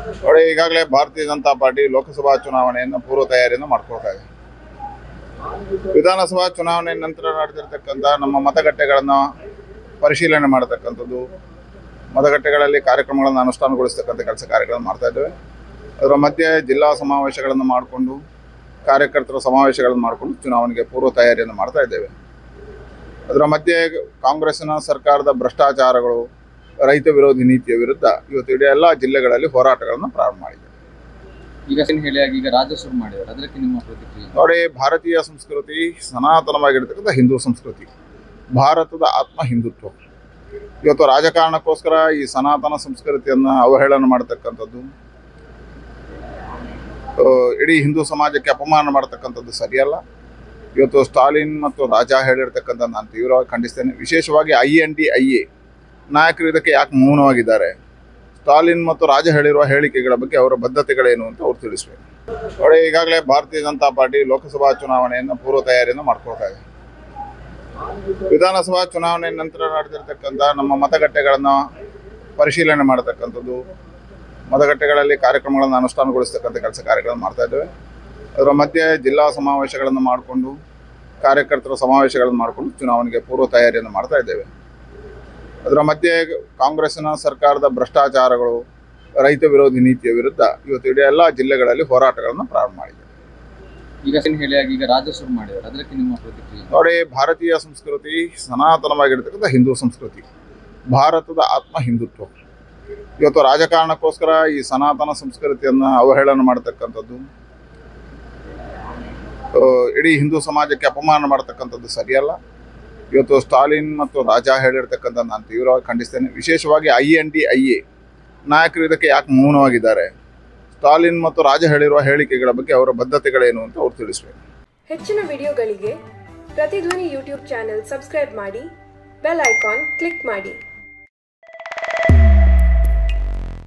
ನೋಡಿ ಈಗಾಗಲೇ ಭಾರತೀಯ ಜನತಾ ಪಾರ್ಟಿ ಲೋಕಸಭಾ ಚುನಾವಣೆಯನ್ನು ಪೂರ್ವ ತಯಾರಿಯನ್ನು ಮಾಡ್ಕೊಳ್ತಾ ಇದೆ ವಿಧಾನಸಭಾ ಚುನಾವಣೆ ನಂತರ ನಡೆದಿರ್ತಕ್ಕಂಥ ನಮ್ಮ ಮತಗಟ್ಟೆಗಳನ್ನು ಪರಿಶೀಲನೆ ಮಾಡತಕ್ಕಂಥದ್ದು ಮತಗಟ್ಟೆಗಳಲ್ಲಿ ಕಾರ್ಯಕ್ರಮಗಳನ್ನು ಅನುಷ್ಠಾನಗೊಳಿಸ್ತಕ್ಕಂಥ ಕೆಲಸ ಕಾರ್ಯಗಳನ್ನು ಮಾಡ್ತಾ ಇದ್ದೇವೆ ಅದರ ಮಧ್ಯೆ ಜಿಲ್ಲಾ ಸಮಾವೇಶಗಳನ್ನು ಮಾಡಿಕೊಂಡು ಕಾರ್ಯಕರ್ತರ ಸಮಾವೇಶಗಳನ್ನು ಮಾಡಿಕೊಂಡು ಚುನಾವಣೆಗೆ ಪೂರ್ವ ತಯಾರಿಯನ್ನು ಮಾಡ್ತಾ ಇದ್ದೇವೆ ಅದರ ಮಧ್ಯೆ ಕಾಂಗ್ರೆಸ್ಸಿನ ಸರ್ಕಾರದ ಭ್ರಷ್ಟಾಚಾರಗಳು ರೈತ ವಿರೋಧಿ ನೀತಿಯ ವಿರುದ್ಧ ಇವತ್ತು ಇಡೀ ಎಲ್ಲ ಜಿಲ್ಲೆಗಳಲ್ಲಿ ಹೋರಾಟಗಳನ್ನು ಪ್ರಾರಂಭ ಮಾಡಿದೆ ಈಗ ಏನ್ ಹೇಳಿ ಆಗಿ ಈಗ ರಾಜ್ಯ ಶುರು ಮಾಡಿದ್ದಾರೆ ಅದಕ್ಕೆ ನಿಮ್ಮ ಪ್ರತಿಕ್ರಿಯೆ ನೋಡಿ ಭಾರತೀಯ ಸಂಸ್ಕೃತಿ ಸನಾತನವಾಗಿರ್ತಕ್ಕಂಥ ಹಿಂದೂ ಸಂಸ್ಕೃತಿ ಭಾರತದ ಆತ್ಮ ಹಿಂದುತ್ವ ಇವತ್ತು ರಾಜಕಾರಣಕ್ಕೋಸ್ಕರ ಈ ಸನಾತನ ಸಂಸ್ಕೃತಿಯನ್ನು ಅವಹೇಳನ ಮಾಡತಕ್ಕಂಥದ್ದು ಆ, ಇಡೀ ಹಿಂದೂ ಸಮಾಜಕ್ಕೆ ಅಪಮಾನ ಮಾಡತಕ್ಕಂಥದ್ದು ಸರಿಯಲ್ಲ ಇವತ್ತು ಸ್ಟಾಲಿನ್ ಮತ್ತು ರಾಜಾ ಹೇಳಿರ್ತಕ್ಕಂಥ ನಾನು ತೀವ್ರವಾಗಿ ಖಂಡಿಸ್ತೇನೆ ವಿಶೇಷವಾಗಿ I N D I A ನಾಯಕರು ಇದಕ್ಕೆ ಯಾಕೆ ಮೌನವಾಗಿದ್ದಾರೆ ಸ್ಟಾಲಿನ್ ಮತ್ತು ರಾಜ ಹೇಳಿರುವ ಹೇಳಿಕೆಗಳ ಬಗ್ಗೆ ಅವರ ಬದ್ಧತೆಗಳೇನು ಅಂತ ಅವ್ರು ತಿಳಿಸ್ಬೇಕು ನೋಡಿ ಈಗಾಗಲೇ ಭಾರತೀಯ ಜನತಾ ಪಾರ್ಟಿ ಲೋಕಸಭಾ ಚುನಾವಣೆಯನ್ನು ಪೂರ್ವ ತಯಾರಿಯನ್ನು ಮಾಡ್ಕೊಳ್ತಾ ಇದೆ ವಿಧಾನಸಭಾ ಚುನಾವಣೆ ನಂತರ ನಡೆದಿರ್ತಕ್ಕಂಥ ನಮ್ಮ ಮತಗಟ್ಟೆಗಳನ್ನು ಪರಿಶೀಲನೆ ಮಾಡತಕ್ಕಂಥದ್ದು ಮತಗಟ್ಟೆಗಳಲ್ಲಿ ಕಾರ್ಯಕ್ರಮಗಳನ್ನು ಅನುಷ್ಠಾನಗೊಳಿಸ್ತಕ್ಕಂಥ ಕೆಲಸ ಕಾರ್ಯಗಳನ್ನು ಮಾಡ್ತಾ ಇದ್ದೇವೆ ಅದರ ಮಧ್ಯೆ ಜಿಲ್ಲಾ ಸಮಾವೇಶಗಳನ್ನು ಮಾಡಿಕೊಂಡು ಕಾರ್ಯಕರ್ತರ ಸಮಾವೇಶಗಳನ್ನು ಮಾಡಿಕೊಂಡು ಚುನಾವಣೆಗೆ ಪೂರ್ವ ತಯಾರಿಯನ್ನು ಮಾಡ್ತಾ ಇದ್ದೇವೆ ಅದರ ಮಧ್ಯೆ ಕಾಂಗ್ರೆಸ್ಸಿನ ಸರ್ಕಾರದ ಭ್ರಷ್ಟಾಚಾರಗಳು ರೈತ ವಿರೋಧಿ ನೀತಿಯ ವಿರುದ್ಧ ಇವತ್ತು ಇಡೀ ಎಲ್ಲ ಜಿಲ್ಲೆಗಳಲ್ಲಿ ಹೋರಾಟಗಳನ್ನು ಪ್ರಾರಂಭ ಮಾಡಿದೆ ಈಗ ಏನ್ ಹೇಳಿ ಆಗಿ ಈಗ ರಾಜ್ಯ ಶುರು ಮಾಡಿದ್ದಾರೆ ಅದಕ್ಕೆ ನಿಮ್ಮ ಪ್ರತಿಕ್ರಿಯೆ ನೋಡಿ ಭಾರತೀಯ ಸಂಸ್ಕೃತಿ ಸನಾತನವಾಗಿರ್ತಕ್ಕಂಥ ಹಿಂದೂ ಸಂಸ್ಕೃತಿ ಭಾರತದ ಆತ್ಮ ಹಿಂದುತ್ವ ಇವತ್ತು ರಾಜಕಾರಣಕ್ಕೋಸ್ಕರ ಈ ಸನಾತನ ಸಂಸ್ಕೃತಿಯನ್ನು ಅವಹೇಳನ ಮಾಡತಕ್ಕಂಥದ್ದು ಆ, ಇಡೀ ಹಿಂದೂ ಸಮಾಜಕ್ಕೆ ಅಪಮಾನ ಮಾಡತಕ್ಕಂಥದ್ದು ಸರಿಯಲ್ಲ ಇವತ್ತು ಸ್ಟಾಲಿನ್ ಮತ್ತು ರಾಜಾ ಹೇಳಿರ್ತಕ್ಕಂಥ ನಾನು ತೀವ್ರವಾಗಿ ಖಂಡಿಸ್ತೇನೆ ವಿಶೇಷವಾಗಿ I N D I A ನಾಯಕರು ಇದಕ್ಕೆ ಯಾಕೆ ಮೌನವಾಗಿದ್ದಾರೆ ಸ್ಟಾಲಿನ್ ಮತ್ತು ರಾಜ ಹೇಳಿರುವ ಹೇಳಿಕೆಗಳ ಬಗ್ಗೆ ಅವರ ಬದ್ಧತೆಗಳೇನು ಅಂತ ಅವ್ರು ತಿಳಿಸ್ಬೇಕು ಹೆಚ್ಚಿನ ವಿಡಿಯೋಗಳಿಗೆ ಪ್ರತಿಧ್ವನಿ ಯೂಟ್ಯೂಬ್ ಚಾನೆಲ್ ಸಬ್ಸ್ಕ್ರೈಬ್ ಮಾಡಿ ಬೆಲ್ ಐಕಾನ್ ಕ್ಲಿಕ್ ಮಾಡಿ